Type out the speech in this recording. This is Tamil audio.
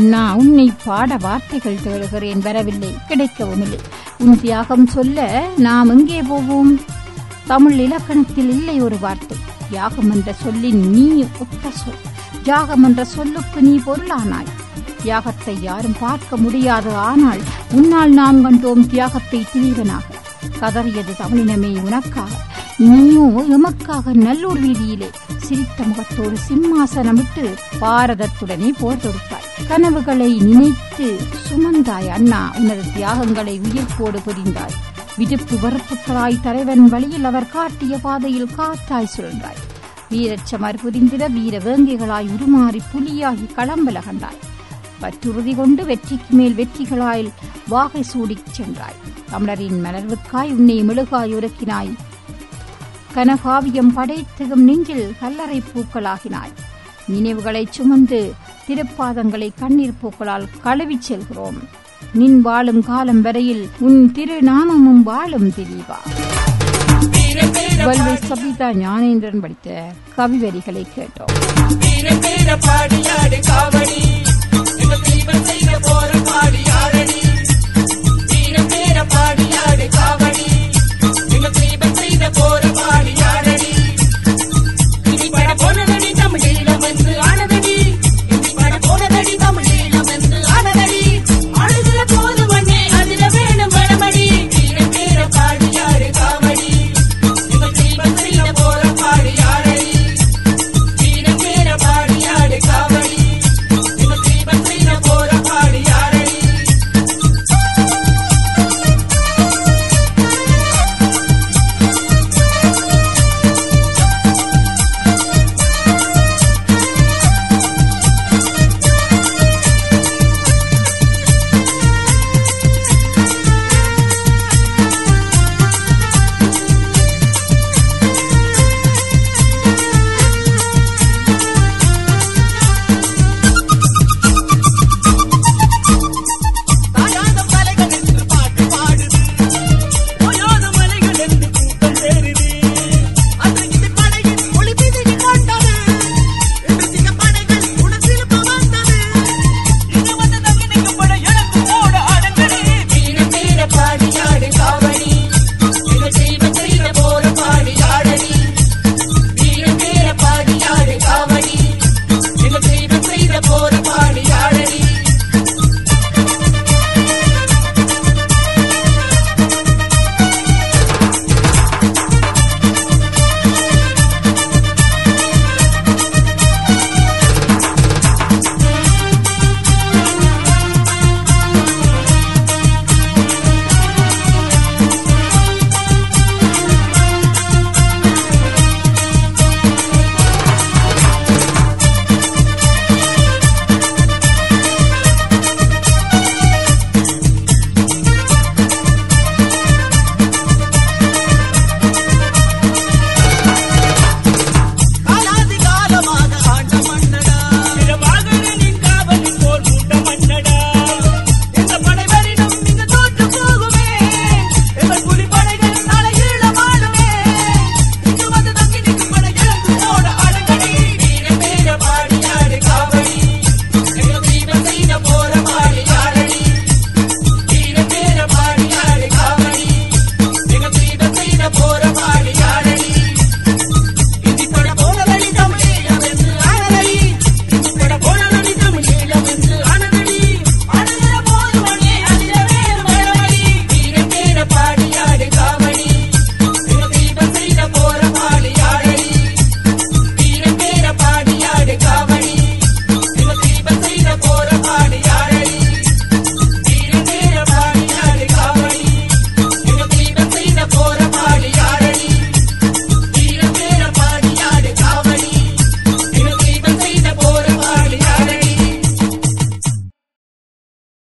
அண்ணா உன்னை பாட வார்த்தைகள் தேடுகிறேன் வரவில்லை கிடைக்கவும் இல்லை உன் தியாகம் சொல்ல நாம் எங்கே போவோம் தமிழ் இலக்கணத்தில் இல்லை ஒரு வார்த்தை யாகம் என்ற சொல்லின் நீ ஒத்த சொல் யாகம் என்ற சொல்லுக்கு நீ பொருளானாய் தியாகத்தை யாரும் பார்க்க முடியாது ஆனால் உன்னால் நாம் கண்டோம் தியாகத்தை தீவனாக கதறியது தமிழினமே உனக்காக நீயோ எமக்காக நல்லூர் வீதியிலே சிரித்த முகத்தோடு சிம்மாசனமிட்டு பாரதத்துடனே போர் தொடுத்தாய் கனவுகளை நினைத்து சுமந்தாய் அண்ணா உனது தியாகங்களை உயிர்ப்போடு புரிந்தாய் விடுப்பு வெறுப்புகளாய் தலைவன் வழியில் அவர் காட்டிய பாதையில் காத்தாய் சுழன்றாய் வீரச்சமர் புரிந்திட வீர வேங்கைகளாய் உருமாறி புலியாகி களம்பல கண்டாய் பற்றுறுதி கொண்டு வெற்றிக்கு மேல் வெற்றிகளாய் வாகை சூடிச் சென்றாய் தமிழரின் மலர்வுக்காய் உன்னை மெழுகாய் உருக்கினாய் கனகாவியம் படைத்ததும் நெஞ்சில் கல்லறை பூக்களாகினாய் நினைவுகளைச் சுமந்து திருப்பாதங்களை கண்ணீர் பூக்களால் கழுவிச் செல்கிறோம் நின் வாழும் காலம் வரையில் உன் திருநாமமும் வாழும் திலீபா வல்வை சபிதா ஞானேந்திரன் படித்த கவிவரிகளை கேட்டோம் வீர வீர பாடியாடு காவடி எங்கள் தெய்வம்